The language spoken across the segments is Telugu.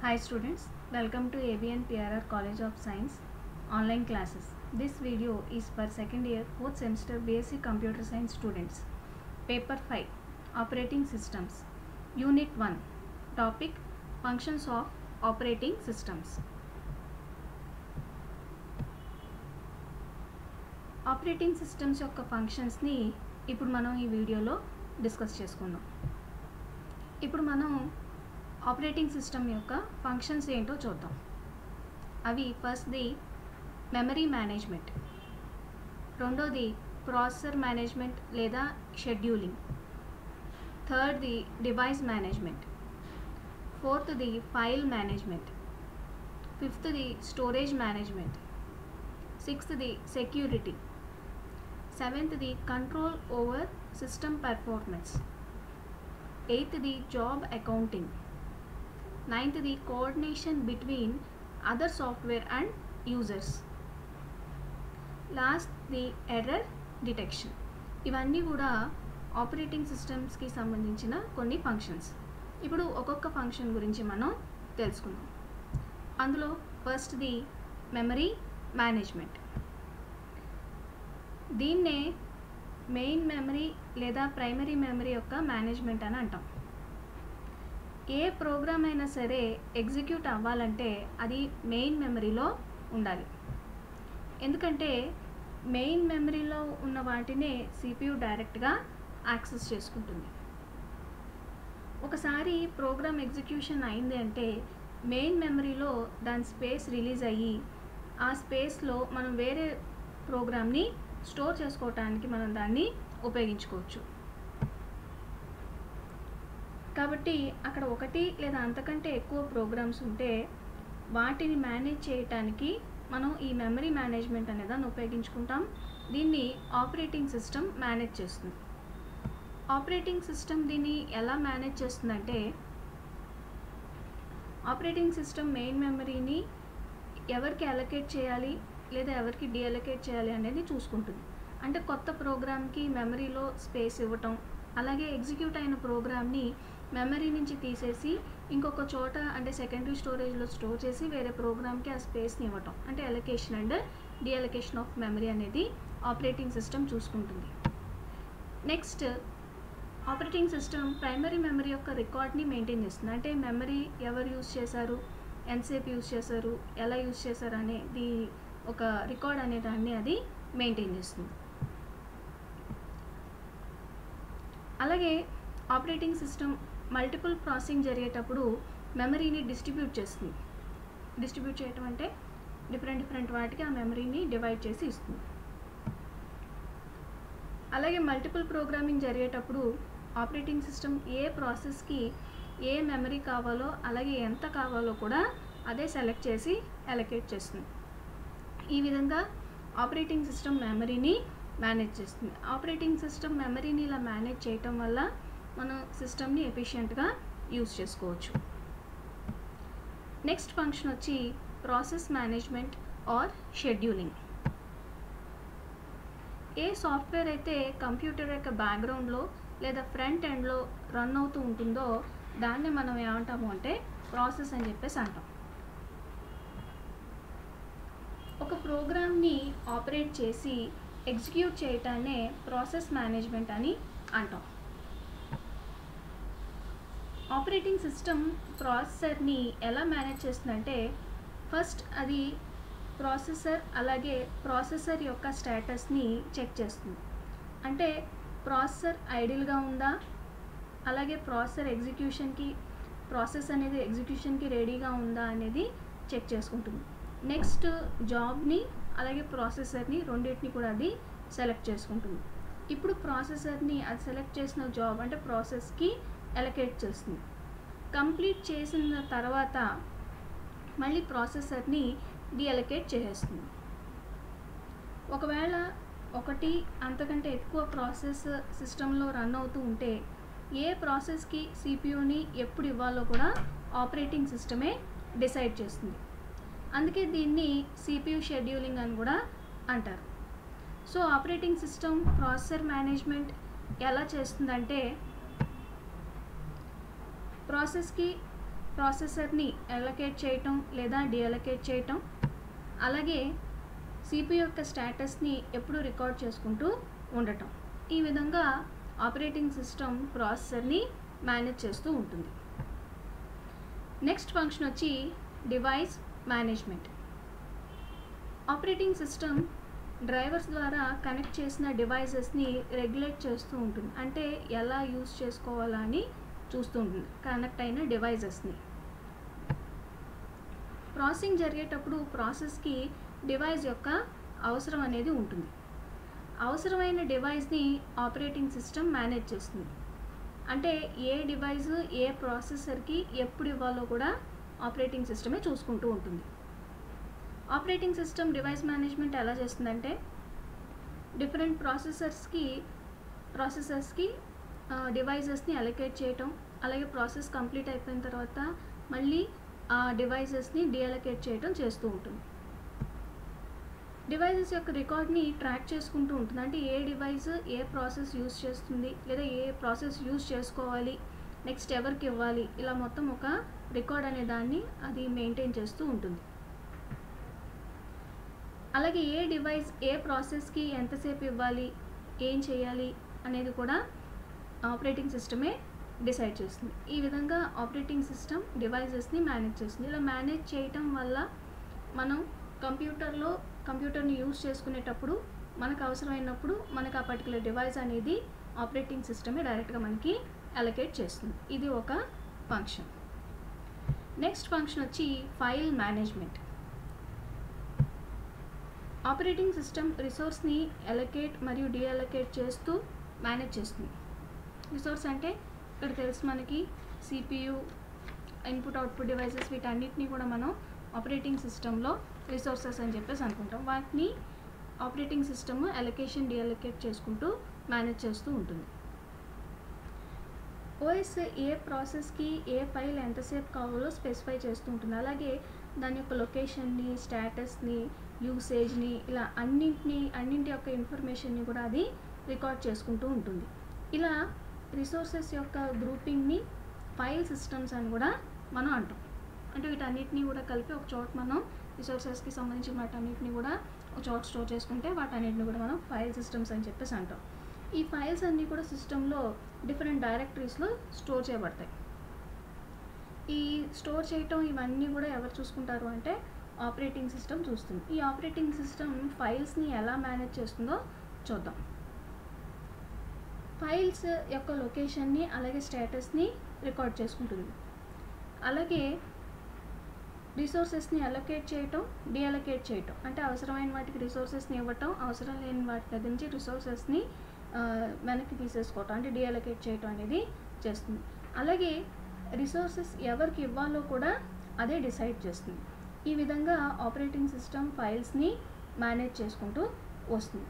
Hi students, welcome to ABN PRR College of Science online classes. This video is for second year 4th semester BSc Computer Science students. Paper 5 Operating Systems Unit 1 Topic Functions of Operating Systems. Operating systems యొక్క ఫంక్షన్స్ని ఇప్పుడు మనం ఈ వీడియోలో డిస్కస్ చేసుకుందాం ఇప్పుడు మనం ఆపరేటింగ్ సిస్టమ్ యొక్క ఫంక్షన్స్ ఏంటో చూద్దాం అవి ఫస్ట్ది మెమరీ మేనేజ్మెంట్ రెండోది ప్రాసెసర్ మేనేజ్మెంట్ లేదా షెడ్యూలింగ్ థర్డ్ది డివైస్ మేనేజ్మెంట్ ఫోర్త్ది ఫైల్ మేనేజ్మెంట్ ఫిఫ్త్ది స్టోరేజ్ మేనేజ్మెంట్ సిక్స్త్ది సెక్యూరిటీ సెవెంత్ది కంట్రోల్ ఓవర్ సిస్టమ్ పెర్ఫార్మెన్స్ ఎయిత్ది జాబ్ అకౌంటింగ్ నైన్త్ది coordination between other software and users లాస్ట్ది ఎర్రర్ డిటెక్షన్ ఇవన్నీ కూడా ఆపరేటింగ్ సిస్టమ్స్కి సంబంధించిన కొన్ని ఫంక్షన్స్ ఇప్పుడు ఒక్కొక్క ఫంక్షన్ గురించి మనం తెలుసుకుందాం అందులో ఫస్ట్ది మెమరీ మేనేజ్మెంట్ దీన్నే మెయిన్ మెమరీ లేదా ప్రైమరీ మెమరీ యొక్క మేనేజ్మెంట్ అని అంటాం ఏ ప్రోగ్రామ్ అయినా సరే ఎగ్జిక్యూట్ అవ్వాలంటే అది మెయిన్ మెమరీలో ఉండాలి ఎందుకంటే మెయిన్ మెమరీలో ఉన్న వాటినే సిపియు డైరెక్ట్గా యాక్సెస్ చేసుకుంటుంది ఒకసారి ప్రోగ్రామ్ ఎగ్జిక్యూషన్ అయింది అంటే మెయిన్ మెమరీలో దాని స్పేస్ రిలీజ్ అయ్యి ఆ స్పేస్లో మనం వేరే ప్రోగ్రామ్ని స్టోర్ చేసుకోవటానికి మనం దాన్ని ఉపయోగించుకోవచ్చు కాబట్టి అక్కడ ఒకటి లేదా అంతకంటే ఎక్కువ ప్రోగ్రామ్స్ ఉంటే వాటిని మేనేజ్ చేయటానికి మనం ఈ మెమరీ మేనేజ్మెంట్ అనే దాన్ని ఉపయోగించుకుంటాం దీన్ని ఆపరేటింగ్ సిస్టమ్ మేనేజ్ చేస్తుంది ఆపరేటింగ్ సిస్టమ్ దీన్ని ఎలా మేనేజ్ చేస్తుందంటే ఆపరేటింగ్ సిస్టమ్ మెయిన్ మెమరీని ఎవరికి అలొకేట్ చేయాలి లేదా ఎవరికి డిఅలొకేట్ చేయాలి అనేది చూసుకుంటుంది అంటే కొత్త ప్రోగ్రామ్కి మెమరీలో స్పేస్ ఇవ్వటం అలాగే ఎగ్జిక్యూట్ అయిన ప్రోగ్రామ్ని మెమరీ నుంచి తీసేసి ఇంకొక చోట అంటే సెకండరీ స్టోరేజ్లో స్టోర్ చేసి వేరే ప్రోగ్రామ్కి ఆ స్పేస్ని ఇవ్వటం అంటే allocation and deallocation of memory అనేది ఆపరేటింగ్ సిస్టమ్ చూసుకుంటుంది next operating system primary memory యొక్క రికార్డ్ని మెయింటైన్ చేస్తుంది అంటే మెమరీ ఎవరు యూస్ చేశారు ఎంతసేపు యూస్ చేశారు ఎలా యూస్ చేశారు అనేది ఒక రికార్డ్ అనే దాన్ని అది మెయింటైన్ చేస్తుంది అలాగే ఆపరేటింగ్ సిస్టమ్ మల్టిపుల్ ప్రాసెసింగ్ జరిగేటప్పుడు మెమరీని డిస్ట్రిబ్యూట్ చేస్తుంది డిస్ట్రిబ్యూట్ చేయటం అంటే డిఫరెంట్ డిఫరెంట్ వాటికి ఆ మెమరీని డివైడ్ చేసి ఇస్తుంది అలాగే మల్టిపుల్ ప్రోగ్రామింగ్ జరిగేటప్పుడు ఆపరేటింగ్ సిస్టమ్ ఏ ప్రాసెస్కి ఏ మెమరీ కావాలో అలాగే ఎంత కావాలో కూడా అదే సెలెక్ట్ చేసి అలొకేట్ చేస్తుంది ఈ విధంగా ఆపరేటింగ్ సిస్టమ్ మెమరీని మేనేజ్ చేస్తుంది ఆపరేటింగ్ సిస్టమ్ మెమరీని ఇలా మేనేజ్ చేయటం వల్ల మనం సిస్టమ్ని ఎఫిషియెంట్గా యూస్ చేసుకోవచ్చు నెక్స్ట్ ఫంక్షన్ వచ్చి ప్రాసెస్ మేనేజ్మెంట్ ఆర్ షెడ్యూలింగ్ ఏ సాఫ్ట్వేర్ అయితే కంప్యూటర్ యొక్క బ్యాక్గ్రౌండ్లో లేదా ఫ్రంట్ ఎండ్లో రన్ అవుతూ ఉంటుందో దాన్ని మనం ఏమంటాము అంటే ప్రాసెస్ అని చెప్పేసి అంటాం ఒక ప్రోగ్రామ్ని ఆపరేట్ చేసి ఎగ్జిక్యూట్ చేయటాన్నే ప్రాసెస్ మేనేజ్మెంట్ అని అంటాం ఆపరేటింగ్ సిస్టమ్ ప్రాసెసర్ని ఎలా మేనేజ్ చేస్తుందంటే ఫస్ట్ అది ప్రాసెసర్ అలాగే ప్రాసెసర్ యొక్క స్టేటస్ని చెక్ చేస్తుంది అంటే ప్రాసెసర్ ఐడిల్గా ఉందా అలాగే ప్రాసెసర్ ఎగ్జిక్యూషన్కి ప్రాసెస్ అనేది ఎగ్జిక్యూషన్కి రెడీగా ఉందా అనేది చెక్ చేసుకుంటుంది నెక్స్ట్ జాబ్ని అలాగే ప్రాసెసర్ని రెండింటిని కూడా అది సెలెక్ట్ చేసుకుంటుంది ఇప్పుడు ప్రాసెసర్ని అది సెలెక్ట్ చేసిన జాబ్ అంటే ప్రాసెస్కి ఎలకేట్ చేస్తుంది కంప్లీట్ చేసిన తర్వాత మళ్ళీ ప్రాసెసర్ని డిఅలకేట్ చేసేస్తుంది ఒకవేళ ఒకటి అంతకంటే ఎక్కువ ప్రాసెస్ సిస్టంలో రన్ అవుతూ ఉంటే ఏ ప్రాసెస్కి సిపియూని ఎప్పుడు ఇవ్వాలో కూడా ఆపరేటింగ్ సిస్టమే డిసైడ్ చేస్తుంది అందుకే దీన్ని సిపియు షెడ్యూలింగ్ అని కూడా అంటారు so operating system processor management ఎలా చేస్తుందంటే ప్రాసెస్కి ప్రాసెసర్ని అలొకేట్ చేయటం లేదా డిఅలొకేట్ చేయటం అలాగే సిపి యొక్క స్టేటస్ని ఎప్పుడు రికార్డ్ చేసుకుంటూ ఉండటం ఈ విధంగా ఆపరేటింగ్ సిస్టమ్ ప్రాసెసర్ని మేనేజ్ చేస్తూ ఉంటుంది నెక్స్ట్ ఫంక్షన్ వచ్చి device management operating system drivers ద్వారా కనెక్ట్ చేసిన డివైజెస్ని రెగ్యులేట్ చేస్తూ ఉంటుంది అంటే ఎలా యూస్ చేసుకోవాలా అని చూస్తూ ఉంటుంది కనెక్ట్ అయిన డివైజెస్ని ప్రాసెసింగ్ జరిగేటప్పుడు ప్రాసెస్కి డివైస్ యొక్క అవసరం అనేది ఉంటుంది అవసరమైన డివైస్ని ఆపరేటింగ్ సిస్టమ్ మేనేజ్ చేస్తుంది అంటే ఏ డివైస్ ఏ ప్రాసెసర్కి ఎప్పుడు ఇవ్వాలో కూడా ఆపరేటింగ్ సిస్టమే చూసుకుంటూ ఉంటుంది ఆపరేటింగ్ సిస్టమ్ డివైస్ మేనేజ్మెంట్ ఎలా చేస్తుందంటే డిఫరెంట్ ప్రాసెసర్స్కి ప్రాసెసర్స్కి డివైజెస్ని అలొకేట్ చేయటం అలాగే ప్రాసెస్ కంప్లీట్ అయిపోయిన తర్వాత మళ్ళీ ఆ డివైజెస్ని డిఅలొకేట్ చేయటం చేస్తూ ఉంటుంది డివైజెస్ యొక్క రికార్డ్ని ట్రాక్ చేసుకుంటూ ఉంటుంది అంటే ఏ డివైస్ ఏ ప్రాసెస్ యూస్ చేస్తుంది లేదా ఏ ప్రాసెస్ యూస్ చేసుకోవాలి నెక్స్ట్ ఎవరికి ఇవ్వాలి ఇలా మొత్తం ఒక రికార్డ్ అనే దాన్ని అది మెయింటైన్ చేస్తూ ఉంటుంది అలాగే ఏ డివైస్ ఏ ప్రాసెస్కి ఎంతసేపు ఇవ్వాలి ఏం చేయాలి అనేది కూడా ఆపరేటింగ్ సిస్టమే డిసైడ్ చేస్తుంది ఈ విధంగా ఆపరేటింగ్ సిస్టమ్ డివైజెస్ని మేనేజ్ చేస్తుంది ఇలా మేనేజ్ చేయటం వల్ల మనం కంప్యూటర్లో కంప్యూటర్ని యూజ్ చేసుకునేటప్పుడు మనకు అవసరమైనప్పుడు మనకు ఆ పర్టికులర్ డివైస్ అనేది ఆపరేటింగ్ సిస్టమే డైరెక్ట్గా మనకి అలొకేట్ చేస్తుంది ఇది ఒక ఫంక్షన్ నెక్స్ట్ ఫంక్షన్ వచ్చి ఫైల్ మేనేజ్మెంట్ ఆపరేటింగ్ సిస్టమ్ రిసోర్స్ని అలొకేట్ మరియు డిఅలొకేట్ చేస్తూ మేనేజ్ చేస్తుంది రిసోర్స్ అంటే ఇక్కడ తెలుసు మనకి సిపియు ఇన్పుట్ అవుట్పుట్ డివైసెస్ వీటన్నిటిని కూడా మనం ఆపరేటింగ్ సిస్టంలో రిసోర్సెస్ అని చెప్పేసి అనుకుంటాం వాటిని ఆపరేటింగ్ సిస్టమ్ అలొకేషన్ డిఅలొకేట్ చేసుకుంటూ మేనేజ్ చేస్తూ ఉంటుంది ఓఎస్ ఏ ప్రాసెస్కి ఏ ఫైల్ ఎంతసేపు కావాలో స్పెసిఫై చేస్తూ ఉంటుంది అలాగే దాని యొక్క లొకేషన్ని స్టేటస్ని యూసేజ్ని ఇలా అన్నింటిని అన్నింటి యొక్క ఇన్ఫర్మేషన్ని కూడా అది రికార్డ్ చేసుకుంటూ ఉంటుంది ఇలా రిసోర్సెస్ యొక్క గ్రూపింగ్ని ఫైల్ సిస్టమ్స్ అని కూడా మనం అంటాం అంటే వీటన్నిటిని కూడా కలిపి ఒక చోట మనం రిసోర్సెస్కి సంబంధించిన వాటన్నిటిని కూడా ఒక చోట స్టోర్ చేసుకుంటే వాటన్నిటిని కూడా మనం ఫైల్ సిస్టమ్స్ అని చెప్పేసి అంటాం ఈ ఫైల్స్ అన్నీ కూడా సిస్టంలో డిఫరెంట్ డైరెక్టరీస్లో స్టోర్ చేయబడతాయి ఈ స్టోర్ చేయటం ఇవన్నీ కూడా ఎవరు చూసుకుంటారు అంటే ఆపరేటింగ్ సిస్టమ్ చూస్తుంది ఈ ఆపరేటింగ్ సిస్టమ్ ఫైల్స్ని ఎలా మేనేజ్ చేస్తుందో చూద్దాం ఫైల్స్ యొక్క లొకేషన్ని అలాగే స్టేటస్ని రికార్డ్ చేసుకుంటుంది అలాగే రిసోర్సెస్ని అలొకేట్ చేయటం డిఅలొకేట్ చేయటం అంటే అవసరమైన వాటికి రిసోర్సెస్ని ఇవ్వటం అవసరం లేని వాటి దగ్గర నుంచి రిసోర్సెస్ని వెనక్కి తీసేసుకోవటం అంటే డిఅలొకేట్ చేయటం అనేది చేస్తుంది అలాగే రిసోర్సెస్ ఎవరికి ఇవ్వాలో కూడా అదే డిసైడ్ చేస్తుంది ఈ విధంగా ఆపరేటింగ్ సిస్టమ్ ఫైల్స్ని మేనేజ్ చేసుకుంటూ వస్తుంది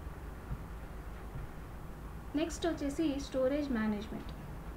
నెక్స్ట్ వచ్చేసి స్టోరేజ్ మేనేజ్మెంట్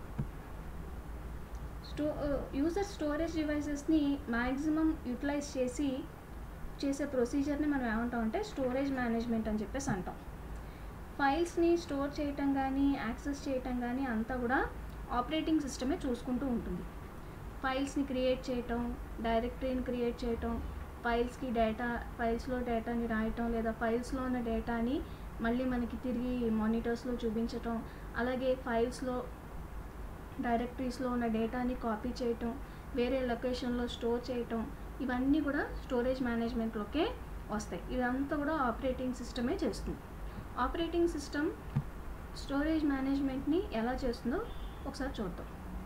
స్టో యూజర్ స్టోరేజ్ డివైసెస్ని మ్యాక్సిమం యూటిలైజ్ చేసి చేసే ప్రొసీజర్ని మనం ఏమంటాం అంటే స్టోరేజ్ మేనేజ్మెంట్ అని చెప్పేసి అంటాం ఫైల్స్ని స్టోర్ చేయటం కానీ యాక్సెస్ చేయటం కానీ అంతా కూడా ఆపరేటింగ్ సిస్టమే చూసుకుంటూ ఉంటుంది ఫైల్స్ని క్రియేట్ చేయటం డైరెక్టరీని క్రియేట్ చేయటం ఫైల్స్కి డేటా ఫైల్స్లో డేటాని రాయటం లేదా ఫైల్స్లో ఉన్న డేటాని మళ్ళీ మనకి తిరిగి మానిటర్స్లో చూపించటం అలాగే ఫైల్స్లో డైరెక్టరీస్లో ఉన్న డేటాని కాపీ చేయటం వేరే లొకేషన్లో స్టోర్ చేయటం ఇవన్నీ కూడా స్టోరేజ్ మేనేజ్మెంట్లోకే వస్తాయి ఇదంతా కూడా ఆపరేటింగ్ సిస్టమే చేస్తుంది ఆపరేటింగ్ సిస్టమ్ స్టోరేజ్ మేనేజ్మెంట్ని ఎలా చేస్తుందో ఒకసారి చూద్దాం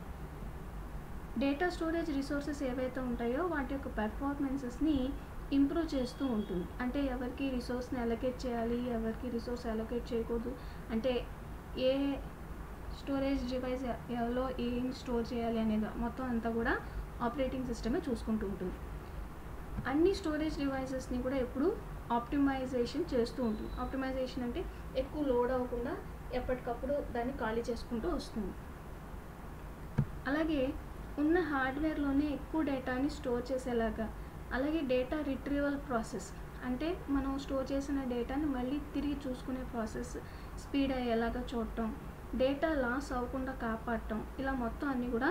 డేటా స్టోరేజ్ రిసోర్సెస్ ఏవైతే ఉంటాయో వాటి యొక్క పెర్ఫార్మెన్సెస్ని ఇంప్రూవ్ చేస్తూ ఉంటుంది అంటే ఎవరికి రిసోర్స్ని అలొకేట్ చేయాలి ఎవరికి రిసోర్స్ అలొకేట్ చేయకూడదు అంటే ఏ స్టోరేజ్ డివైస్ లో ఏం స్టోర్ చేయాలి అనేది మొత్తం అంతా కూడా ఆపరేటింగ్ సిస్టమే చూసుకుంటూ ఉంటుంది అన్ని స్టోరేజ్ డివైసెస్ని కూడా ఎప్పుడు ఆప్టిమైజేషన్ చేస్తూ ఉంటుంది ఆప్టిమైజేషన్ అంటే ఎక్కువ లోడ్ అవ్వకుండా ఎప్పటికప్పుడు దాన్ని ఖాళీ చేసుకుంటూ వస్తుంది అలాగే ఉన్న హార్డ్వేర్లోనే ఎక్కువ డేటాని స్టోర్ చేసేలాగా అలాగే డేటా రిట్రీవల్ ప్రాసెస్ అంటే మనం స్టోర్ చేసిన డేటాని మళ్ళీ తిరిగి చూసుకునే ప్రాసెస్ స్పీడ్ అయ్యేలాగా చూడటం డేటా లాస్ అవ్వకుండా కాపాడటం ఇలా మొత్తం అన్నీ కూడా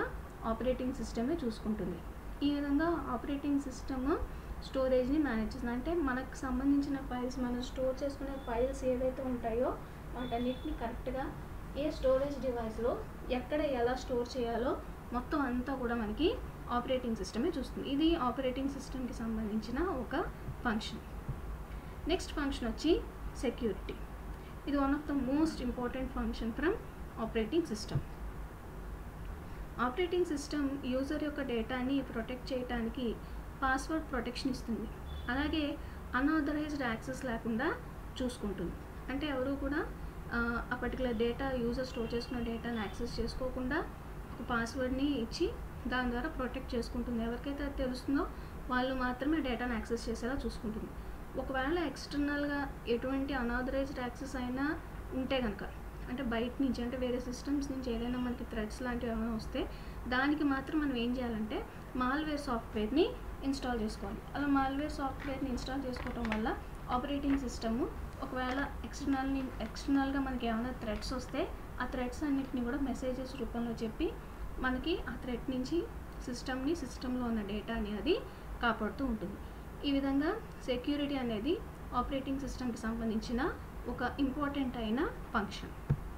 ఆపరేటింగ్ సిస్టమే చూసుకుంటుంది ఈ విధంగా ఆపరేటింగ్ సిస్టమ్ స్టోరేజ్ని మేనేజ్ చేస్తుంది అంటే మనకు సంబంధించిన ఫైల్స్ మనం స్టోర్ చేసుకునే ఫైల్స్ ఏవైతే ఉంటాయో వాటన్నిటిని కరెక్ట్గా ఏ స్టోరేజ్ డివైస్లో ఎక్కడ ఎలా స్టోర్ చేయాలో మొత్తం అంతా కూడా మనకి ఆపరేటింగ్ సిస్టమే చూస్తుంది ఇది ఆపరేటింగ్ సిస్టమ్కి సంబంధించిన ఒక ఫంక్షన్ నెక్స్ట్ ఫంక్షన్ వచ్చి సెక్యూరిటీ ఇది one of the most important function from operating system operating system user యొక్క డేటాని ప్రొటెక్ట్ చేయడానికి పాస్వర్డ్ ప్రొటెక్షన్ ఇస్తుంది అలాగే అన్ఆథరైజ్డ్ యాక్సెస్ లేకుండా చూసుకుంటుంది అంటే ఎవరు కూడా ఆ పర్టికులర్ డేటా యూజర్ స్టోర్ చేసుకున్న డేటాని యాక్సెస్ చేసుకోకుండా ఒక పాస్వర్డ్ని ఇచ్చి దాని ద్వారా ప్రొటెక్ట్ చేసుకుంటుంది ఎవరికైతే అది తెలుస్తుందో వాళ్ళు మాత్రమే డేటాను యాక్సెస్ చేసేలా చూసుకుంటుంది ఒకవేళ ఎక్స్టర్నల్గా ఎటువంటి అనాథరైజ్డ్ యాక్సెస్ అయినా ఉంటే కనుక అంటే బయట నుంచి అంటే వేరే సిస్టమ్స్ నుంచి ఏదైనా మనకి థ్రెడ్స్ లాంటివి ఏమైనా వస్తే దానికి మాత్రం మనం ఏం చేయాలంటే మాల్వేర్ సాఫ్ట్వేర్ని ఇన్స్టాల్ చేసుకోవాలి అలా మాల్వేర్ సాఫ్ట్వేర్ని ఇన్స్టాల్ చేసుకోవటం వల్ల ఆపరేటింగ్ సిస్టమ్ ఒకవేళ ఎక్స్టర్నల్ ఎక్స్టర్నల్గా మనకి ఏమైనా థ్రెడ్స్ వస్తే ఆ థ్రెడ్స్ అన్నిటిని కూడా మెసేజెస్ రూపంలో చెప్పి మనకి ఆ థ్రెడ్ నుంచి సిస్టమ్ని సిస్టంలో ఉన్న డేటాని అది కాపాడుతూ ఉంటుంది ఈ విధంగా సెక్యూరిటీ అనేది ఆపరేటింగ్ సిస్టమ్కి సంబంధించిన ఒక ఇంపార్టెంట్ అయిన ఫంక్షన్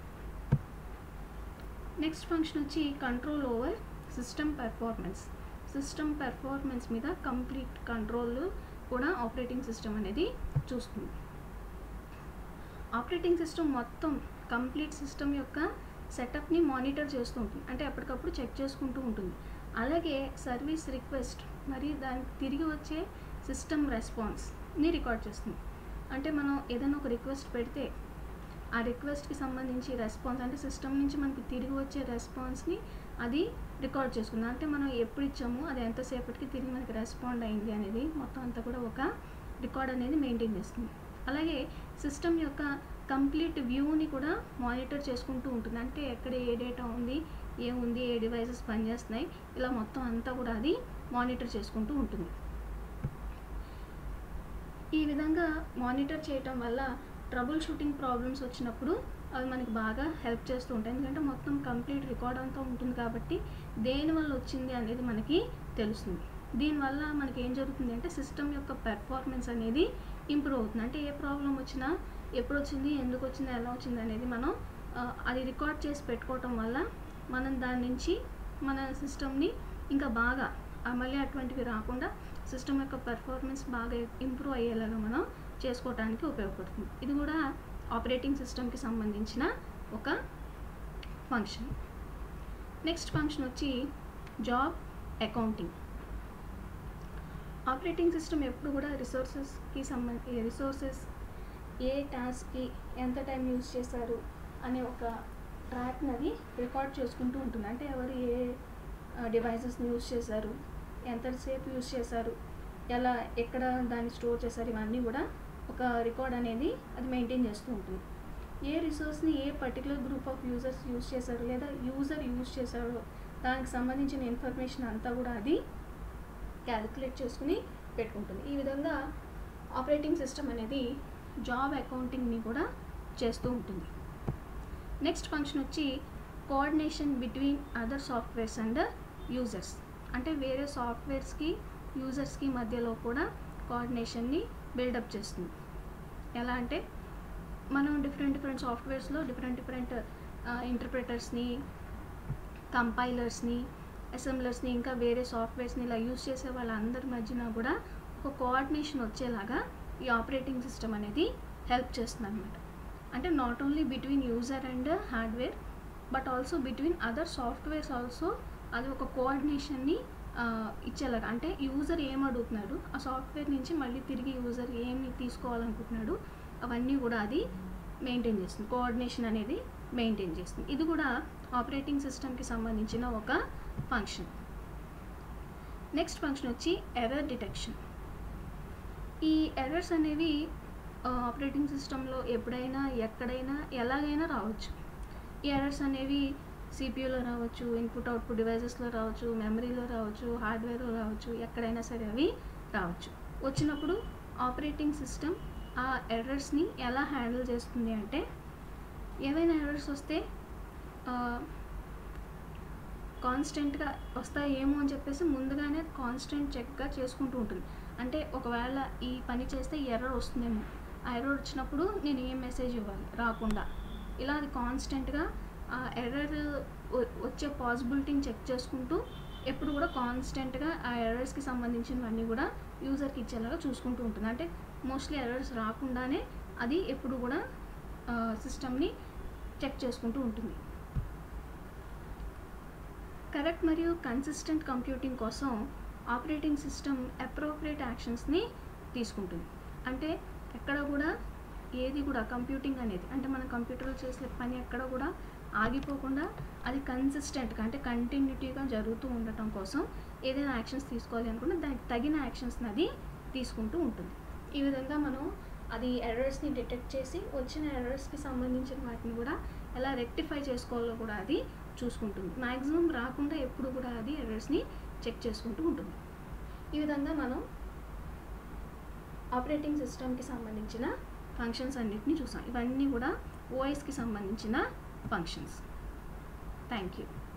నెక్స్ట్ ఫంక్షన్ వచ్చి control over system performance system performance మీద కంప్లీట్ కంట్రోల్ కూడా ఆపరేటింగ్ సిస్టమ్ అనేది చూస్తుంది ఆపరేటింగ్ సిస్టమ్ మొత్తం కంప్లీట్ సిస్టమ్ యొక్క సెటప్ని మానిటర్ చేస్తూ ఉంటుంది అంటే ఎప్పటికప్పుడు చెక్ చేసుకుంటూ ఉంటుంది అలాగే సర్వీస్ రిక్వెస్ట్ మరి దానికి తిరిగి వచ్చే సిస్టమ్ రెస్పాన్స్ని రికార్డ్ చేస్తుంది అంటే మనం ఏదైనా ఒక రిక్వెస్ట్ పెడితే ఆ రిక్వెస్ట్కి సంబంధించి రెస్పాన్స్ అంటే సిస్టమ్ నుంచి మనకి తిరిగి వచ్చే రెస్పాన్స్ని అది రికార్డ్ చేసుకుంది అంటే మనం ఎప్పుడు ఇచ్చామో అది ఎంతసేపటికి తిరిగి మనకి రెస్పాండ్ అయింది అనేది మొత్తం అంతా కూడా ఒక రికార్డ్ అనేది మెయింటైన్ చేస్తుంది అలాగే సిస్టమ్ యొక్క కంప్లీట్ వ్యూని కూడా మానిటర్ చేసుకుంటూ ఉంటుంది అంటే ఎక్కడ ఏ డేటా ఉంది ఏముంది ఏ డివైసెస్ పనిచేస్తున్నాయి ఇలా మొత్తం అంతా కూడా అది మానిటర్ చేసుకుంటూ ఉంటుంది ఈ విధంగా మానిటర్ చేయటం వల్ల ట్రబుల్ షూటింగ్ ప్రాబ్లమ్స్ వచ్చినప్పుడు అవి మనకి బాగా హెల్ప్ చేస్తూ ఉంటాయి ఎందుకంటే మొత్తం కంప్లీట్ రికార్డ్ అంతా ఉంటుంది కాబట్టి దేని వల్ల వచ్చింది అనేది మనకి తెలుస్తుంది దీనివల్ల మనకి ఏం జరుగుతుంది అంటే సిస్టమ్ యొక్క పెర్ఫార్మెన్స్ అనేది ఇంప్రూవ్ అవుతుంది అంటే ఏ ప్రాబ్లం వచ్చినా ఎప్పుడు వచ్చింది ఎందుకు వచ్చింది ఎలా వచ్చింది అనేది మనం అది రికార్డ్ చేసి పెట్టుకోవటం వల్ల మనం దాని నుంచి మన సిస్టమ్ని ఇంకా బాగా మళ్ళీ అటువంటివి రాకుండా సిస్టమ్ యొక్క పెర్ఫార్మెన్స్ బాగా ఇంప్రూవ్ అయ్యేలాగా మనం చేసుకోవడానికి ఉపయోగపడుతుంది ఇది కూడా ఆపరేటింగ్ సిస్టమ్కి సంబంధించిన ఒక ఫంక్షన్ నెక్స్ట్ ఫంక్షన్ వచ్చి జాబ్ అకౌంటింగ్ ఆపరేటింగ్ సిస్టమ్ ఎప్పుడు కూడా రిసోర్సెస్కి సంబంధ రిసోర్సెస్ ఏ టాస్క్కి ఎంత టైం యూజ్ చేశారు అనే ఒక ట్రాక్ని అది రికార్డ్ చేసుకుంటూ ఉంటుంది అంటే ఎవరు ఏ డివైసెస్ని యూజ్ చేశారు ఎంతసేపు యూజ్ చేశారు ఎలా ఎక్కడ దాన్ని స్టోర్ చేశారు ఇవన్నీ కూడా ఒక రికార్డ్ అనేది అది మెయింటైన్ చేస్తూ ఉంటుంది ఏ రిసోర్స్ని ఏ particular group of users use చేశారు లేదా యూజర్ యూజ్ చేశారో దానికి సంబంధించిన ఇన్ఫర్మేషన్ అంతా కూడా అది క్యాలిక్యులేట్ చేసుకుని పెట్టుకుంటుంది ఈ విధంగా ఆపరేటింగ్ సిస్టమ్ అనేది జాబ్ అకౌంటింగ్ని కూడా చేస్తూ ఉంటుంది నెక్స్ట్ ఫంక్షన్ వచ్చి coordination between other softwares and users అంటే వేరే సాఫ్ట్వేర్స్కి యూజర్స్కి మధ్యలో కూడా కోఆర్డినేషన్ని బిల్డప్ చేస్తుంది ఎలా అంటే మనం డిఫరెంట్ డిఫరెంట్ సాఫ్ట్వేర్స్లో డిఫరెంట్ డిఫరెంట్ ఇంటర్ప్రిటర్స్ని కంపైలర్స్ని అసెంబ్లర్స్ని ఇంకా వేరే సాఫ్ట్వేర్స్ని ఇలా యూజ్ చేసే వాళ్ళందరి మధ్యన కూడా ఒక కోఆర్డినేషన్ వచ్చేలాగా ఈ ఆపరేటింగ్ సిస్టమ్ అనేది హెల్ప్ చేస్తుంది అనమాట అంటే not only between user and hardware but also between other softwares also అది ఒక కోఆర్డినేషన్ని ఇచ్చేలాగా అంటే యూజర్ ఏం అడుగుతున్నాడు ఆ సాఫ్ట్వేర్ నుంచి మళ్ళీ తిరిగి యూజర్ ఏమి తీసుకోవాలనుకుంటున్నాడు అవన్నీ కూడా అది మెయింటైన్ చేస్తుంది కోఆర్డినేషన్ అనేది మెయింటైన్ చేస్తుంది ఇది కూడా ఆపరేటింగ్ సిస్టమ్కి సంబంధించిన ఒక ఫంక్షన్ నెక్స్ట్ ఫంక్షన్ వచ్చి ఎర్రర్ డిటెక్షన్ ఈ ఎర్రర్స్ అనేవి ఆపరేటింగ్ సిస్టంలో ఎప్పుడైనా ఎక్కడైనా ఎలాగైనా రావచ్చు ఈ ఎర్రర్స్ అనేవి సిపియూలో రావచ్చు ఇన్పుట్ అవుట్పుట్ డివైజెస్లో రావచ్చు మెమరీలో రావచ్చు హార్డ్వేర్లో రావచ్చు ఎక్కడైనా సరే అవి రావచ్చు వచ్చినప్పుడు ఆపరేటింగ్ సిస్టమ్ ఆ ఎర్రర్స్ని ఎలా హ్యాండిల్ చేస్తుంది అంటే ఏవైనా ఎర్రర్స్ వస్తే కాన్స్టెంట్గా వస్తాయేమో అని చెప్పేసి ముందుగానే కాన్స్టెంట్ చెక్గా చేసుకుంటూ ఉంటుంది అంటే ఒకవేళ ఈ పని చేస్తే ఎర్రర్ వస్తుందేమో ఆ ఎర్రర్ వచ్చినప్పుడు నేను ఏం మెసేజ్ ఇవ్వాలి రాకుండా ఇలా అది కాన్స్టెంట్గా ఆ ఎర్రర్ వచ్చే పాసిబిలిటీని చెక్ చేసుకుంటూ ఎప్పుడు కూడా కాన్స్టెంట్గా ఆ ఎర్రర్స్కి సంబంధించినవన్నీ కూడా యూజర్కి ఇచ్చేలాగా చూసుకుంటూ ఉంటుంది అంటే మోస్ట్లీ ఎర్రర్స్ రాకుండానే అది ఎప్పుడు కూడా సిస్టమ్ని చెక్ చేసుకుంటూ ఉంటుంది కరెక్ట్ మరియు కన్సిస్టెంట్ కంప్యూటింగ్ కోసం ఆపరేటింగ్ సిస్టమ్ అప్రోప్రియేట్ యాక్షన్స్ని తీసుకుంటుంది అంటే ఎక్కడ కూడా ఏది కూడా కంప్యూటింగ్ అనేది అంటే మన కంప్యూటర్లో చేసే పని ఎక్కడ కూడా ఆగిపోకుండా అది కన్సిస్టెంట్గా అంటే కంటిన్యూటీగా జరుగుతూ ఉండటం కోసం ఏదైనా యాక్షన్స్ తీసుకోవాలి అనుకుంటే దానికి తగిన యాక్షన్స్ని అది తీసుకుంటూ ఉంటుంది ఈ విధంగా మనం అది ఎర్రర్స్ని డిటెక్ట్ చేసి వచ్చిన ఎర్రర్స్కి సంబంధించిన వాటిని కూడా ఎలా రెక్టిఫై చేసుకోవాలో కూడా అది చూసుకుంటుంది మ్యాక్సిమం రాకుండా ఎప్పుడు కూడా అది ఎర్రర్స్ని చెక్ చేసుకుంటూ ఉంటుంది ఈ విధంగా మనం ఆపరేటింగ్ సిస్టమ్కి సంబంధించిన ఫంక్షన్స్ అన్నిటిని చూసాం ఇవన్నీ కూడా ఓఎస్కి సంబంధించిన ఫంక్షన్స్ థ్యాంక్ యూ